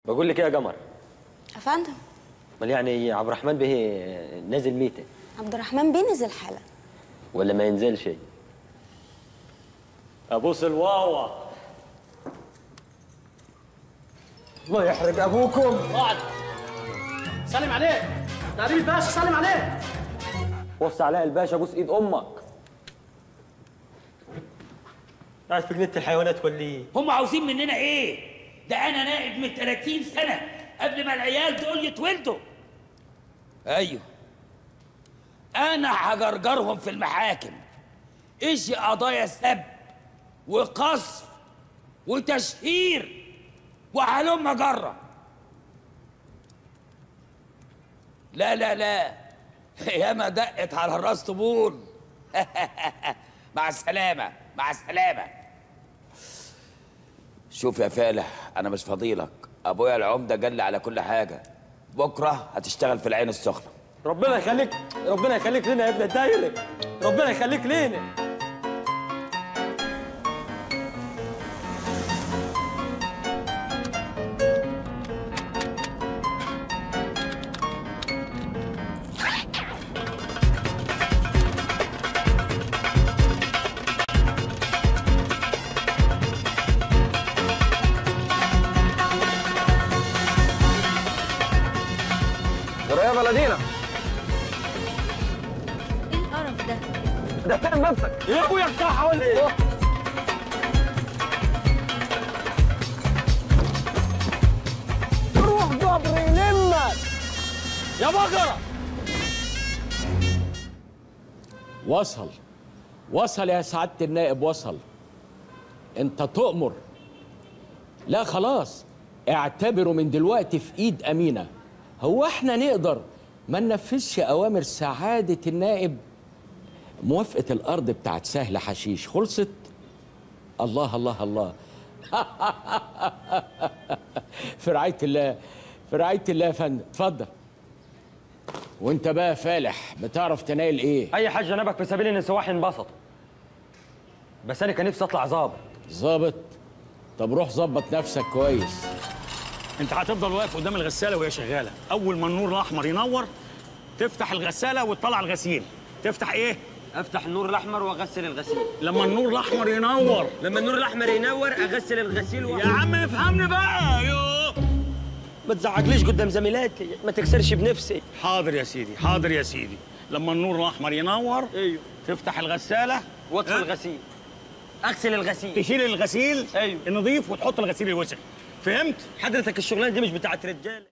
بقول لك ايه يا قمر افندم امال يعني عبد الرحمن به نازل ميتة عبد الرحمن بيه نزل حالا ولا ما ينزلش ابوس الواوا الله يحرق ابوكم اقعد سلم عليه تعريف الباشا سلم عليه وصي علاء الباشا ابوس ايد امك قاعد في جنينه الحيوانات ولا ايه؟ هم عاوزين مننا ايه؟ ده انا نائب من 30 سنه قبل ما العيال دول يتولدوا. ايوه. انا هجرجرهم في المحاكم. ايش قضايا سب وقصف وتشهير وهلم جره. لا لا لا ياما دقت على الراس طبول مع السلامة مع السلامة شوف يا فالح أنا مش فضيلك أبويا العمدة قال لي على كل حاجة بكرة هتشتغل في العين السخنة ربنا يخليك ربنا يخليك لنا يا ابن الدايره ربنا يخليك لنا يا بلدينا ايه القرف ده ده فين نفسك يا ابويا بتاعها ولا ايه؟ روح جبر يلمك يا بقره وصل وصل يا سعادة النائب وصل انت تؤمر لا خلاص اعتبره من دلوقتي في ايد امينة هو احنا نقدر ما ننفذش اوامر سعادة النائب موافقة الارض بتاعت سهل حشيش خلصت الله الله الله في رعاية الله في رعاية الله يا فندم اتفضل وانت بقى فالح بتعرف تنايل ايه اي حاجه نبك في سبيل ان السواح انبسطوا بس انا كان نفسي اطلع ظابط ظابط طب روح ظبط نفسك كويس انت هتفضل واقف قدام الغساله وهي شغاله اول ما النور الاحمر ينور تفتح الغساله وتطلع الغسيل تفتح ايه افتح النور الاحمر واغسل الغسيل لما النور الاحمر ينور لما النور الاحمر ينور اغسل الغسيل و... يا عم افهمني بقى يو ما تزعجليش قدام زميلاتي ما تكسرش بنفسي حاضر يا سيدي حاضر يا سيدي لما النور الاحمر ينور ايوه تفتح الغساله واطفي ها؟ الغسيل اغسل الغسيل تشيل الغسيل أيوه. النظيف وتحط الغسيل الوسخ فهمت حضرتك الشغلانه دي مش بتاعت رجاله